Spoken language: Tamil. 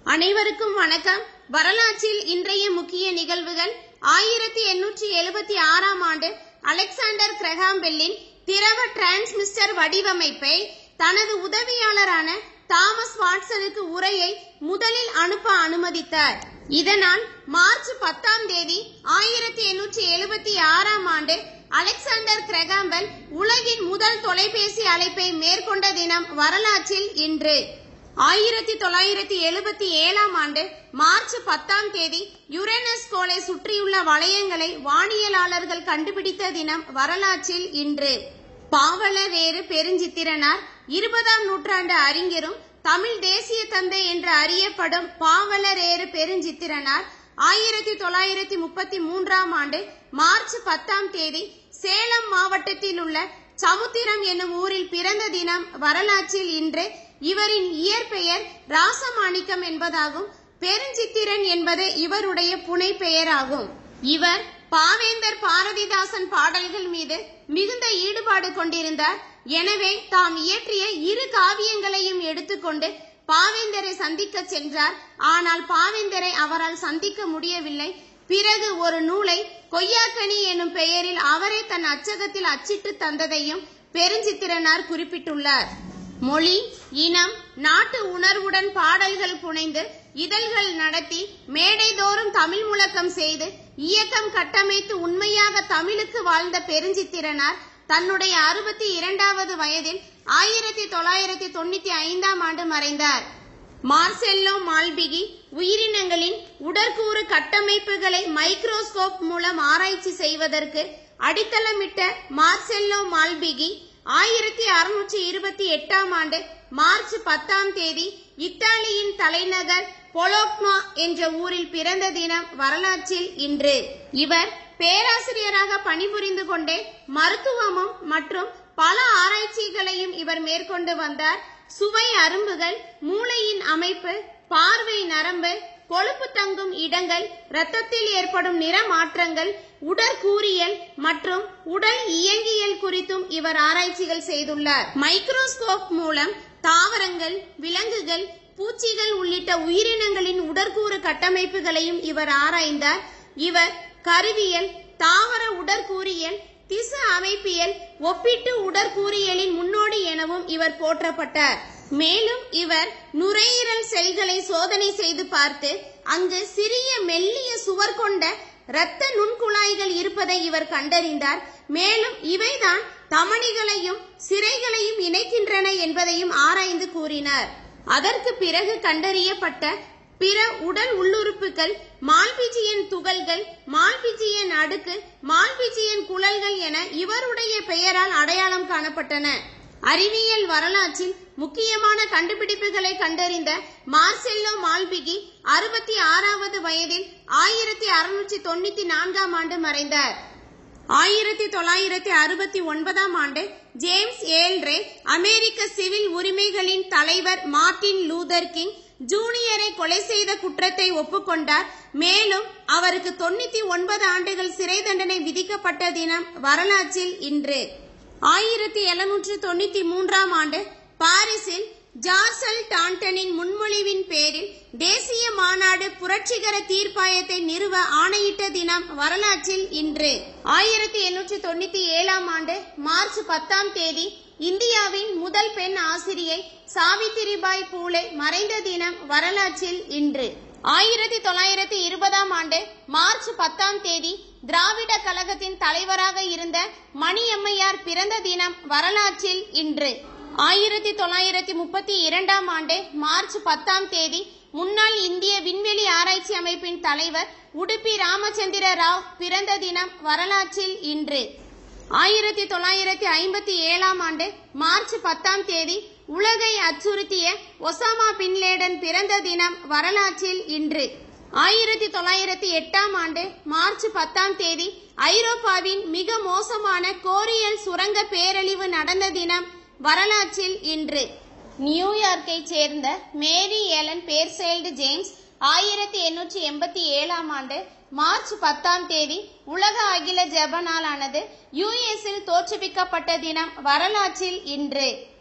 அனைவருக்கும் வணக்கம் வரலாற்றில் இன்றைய முக்கிய நிகழ்வுகள் ஆயிரத்தி எண்ணூற்றி எழுபத்தி ஆறாம் ஆண்டு அலெக்சாண்டர் கிரஹாம் பெல்லின் திரவ டிரான்ஸ்மிஸ்டர் வடிவமைப்பை தனது உதவியாளரான தாமஸ் வாட்சனுக்கு உரையை முதலில் அனுப்ப அனுமதித்தார் இதனால் மார்ச் பத்தாம் தேதி ஆயிரத்தி எண்ணூற்றி எழுபத்தி ஆறாம் ஆண்டு அலெக்சாண்டர் கிரகாம்பெல் உலகின் முதல் தொலைபேசி அழைப்பை மேற்கொண்ட தினம் வரலாற்றில் இன்று ஆயிரத்தி தொள்ளாயிரத்தி எழுபத்தி ஏழாம் ஆண்டு மார்ச் பத்தாம் தேதி யுரேனஸ் கோளை சுற்றியுள்ள வளையங்களை வானியலாளர்கள் கண்டுபிடித்த தினம் வரலாற்றில் இன்று பாவலரேறு பெருஞ்சித்திரனார் இருபதாம் நூற்றாண்டு அறிஞரும் தமிழ் தேசிய தந்தை என்று அறியப்படும் பாவலரேறு பெருஞ்சித்திரனார் ஆயிரத்தி தொள்ளாயிரத்தி முப்பத்தி மூன்றாம் ஆண்டு மார்ச் பத்தாம் தேதி சேலம் மாவட்டத்தில் உள்ள சமுத்திரம் என்னும் ஊரில் பிறந்த தினம் வரலாற்றில் இன்று இவரின் இயற்பெயர் ராசமாணிக்கம் என்பதாகும் பெருஞ்சித்திரன் என்பது இவருடைய புனை பெயராகும் இவர் பாவேந்தர் பாரதிதாசன் பாடல்கள் மீது மிகுந்த ஈடுபாடு கொண்டிருந்தார் எனவே தாம் இயற்றிய இரு காவியங்களையும் எடுத்துக்கொண்டு பாவேந்தரை சந்திக்க சென்றார் ஆனால் பாவேந்தரை அவரால் சந்திக்க முடியவில்லை பிறகு ஒரு நூலை கொய்யாக்கனி எனும் பெயரில் அவரே தன் அச்சகத்தில் அச்சிட்டு தந்ததையும் பெருஞ்சித்திரனார் குறிப்பிட்டுள்ளார் மொழி இனம் நாட்டு உணர்வுடன் பாடல்கள் புனைந்து இதழ்கள் நடத்தி மேடைதோறும் தமிழ் முழக்கம் செய்து இயக்கம் கட்டமைத்து உண்மையாக தமிழுக்கு வாழ்ந்த பெருஞ்சித்திரனார் தன்னுடைய அறுபத்தி இரண்டாவது வயதில் ஆயிரத்தி தொள்ளாயிரத்தி தொண்ணூத்தி ஐந்தாம் ஆண்டு மறைந்தார் மார்செல்லோ மால்பிகி உயிரினங்களின் உடற்கூறு கட்டமைப்புகளை மைக்ரோஸ்கோப் மூலம் ஆராய்ச்சி செய்வதற்கு அடித்தளமிட்ட மார்செல்லோ மால்பிகி ஆயிரத்தி அறுநூற்றி இருபத்தி எட்டாம் ஆண்டு மார்ச் பத்தாம் தேதி இத்தாலியின் தலைநகர் பொலோக்னோ என்ற ஊரில் பிறந்த தினம் வரலாற்றில் இன்று இவர் பேராசிரியராக பணிபுரிந்து கொண்டே மருத்துவமும் மற்றும் பல ஆராய்ச்சிகளையும் இவர் மேற்கொண்டு வந்தார் சுவை அரும்புகள் மூளையின் அமைப்பு பார்வை நரம்பு கொழுப்பு தங்கும் இடங்கள் இரத்தத்தில் ஏற்படும் நிற மாற்றங்கள் உடற்கூறியல் மற்றும் உடல் இயங்கியல் குறித்தும் இவர் ஆராய்ச்சிகள் செய்துள்ளார் மைக்ரோஸ்கோப் மூலம் தாவரங்கள் விலங்குகள் பூச்சிகள் உள்ளிட்ட உயிரினங்களின் உடற்கூறு கட்டமைப்புகளையும் இவர் ஆராய்ந்தார் இவர் கருவியல் தாவர உடற்கூறியல் திசு அமைப்பியல் ஒப்பிட்டு உடற்கூறியலின் முன்னோடி எனவும் இவர் போற்றப்பட்டார் மேலும் இவர் நுரையீரல் செல்களை சோதனை செய்து பார்த்து அங்கு சிறிய மெல்லிய சுவர் கொண்ட இரத்த நுண்குழாய்கள் இருப்பதை இவர் கண்டறிந்தார் மேலும் இவைதான் தமணிகளையும் சிறைகளையும் இணைக்கின்றன என்பதையும் ஆராய்ந்து கூறினார் அதற்கு பிறகு கண்டறியப்பட்ட பிற உடல் உள்ளுறுப்புகள் மால்பிஜியன் துகள்கள் மால்பிஜியன் அடுக்கு மால்பிஜியன் குழல்கள் என இவருடைய பெயரால் அடையாளம் காணப்பட்டன அறிவியல் வரலாற்றில் முக்கியமான கண்டுபிடிப்புகளை கண்டறிந்த மார்செல்லோ மால்பிகி அறுபத்தி ஆறாவது வயதில் ஆயிரத்தி அறுநூற்றி தொண்ணூத்தி நான்காம் ஆண்டு மறைந்தார் ஆயிரத்தி தொள்ளாயிரத்தி அறுபத்தி ஒன்பதாம் ஆண்டு ஜேம்ஸ் ஏல்ரே அமெரிக்க சிவில் உரிமைகளின் தலைவர் மார்ட்டின் லூதர் கிங் ஜூனியரை கொலை செய்த குற்றத்தை ஒப்புக்கொண்டார் மேலும் அவருக்கு தொண்ணூத்தி ஒன்பது ஆண்டுகள் சிறை தண்டனை விதிக்கப்பட்ட தினம் வரலாற்றில் இன்று ஆயிரத்தி எழுநூற்று தொண்ணூத்தி மூன்றாம் ஆண்டு பாரிஸில் ஜார்சல் டாண்டனின் முன்மொழிவின் பேரில் தேசிய மாநாடு புரட்சிகர தீர்ப்பாயத்தை நிறுவ ஆணையிட்ட தினம் வரலாற்றில் இன்று ஆயிரத்தி எண்ணூற்றி தொண்ணூத்தி ஏழாம் ஆண்டு மார்ச் பத்தாம் தேதி இந்தியாவின் முதல் பெண் ஆசிரியை சாவித்திரிபாய் பூலே மறைந்த தினம் வரலாற்றில் இன்று ஆயிரத்தி தொள்ளாயிரத்தி இருபதாம் ஆண்டு மார்ச் பத்தாம் தேதி திராவிட கழகத்தின் தலைவராக இருந்த மணியம்மையார் பிறந்த தினம் வரலாற்றில் இன்று ஆயிரத்தி தொள்ளாயிரத்தி முப்பத்தி இரண்டாம் ஆண்டு மார்ச் பத்தாம் தேதி முன்னாள் இந்திய விண்வெளி ஆராய்ச்சி அமைப்பின் தலைவர் உடுப்பி ராமச்சந்திர ராவ் பிறந்த தினம் வரலாற்றில் இன்று ஆயிரத்தி தொள்ளாயிரத்தி ஐம்பத்தி ஏழாம் ஆண்டு மார்ச் பத்தாம் தேதி உலகை அச்சுறுத்திய ஒசாமா பின்லேடன் பிறந்த தினம் வரலாற்றில் இன்று ஆயிரத்தி தொள்ளாயிரத்தி எட்டாம் ஆண்டு மார்ச் பத்தாம் தேதி ஐரோப்பாவின் மிக மோசமான கோரியல் சுரங்க பேரழிவு நடந்த தினம் வரலாற்றில் இன்று நியூயார்க்கை சேர்ந்த மேரி ஏலன் பேர்செல்டு ஜேம்ஸ் ஆயிரத்தி எண்ணூற்றி எண்பத்தி ஏழாம் ஆண்டு மார்ச் பத்தாம் தேதி உலக அகில ஜெப நாளானது யுஎஸில் தோற்றுவிக்கப்பட்ட தினம் வரலாற்றில் இன்று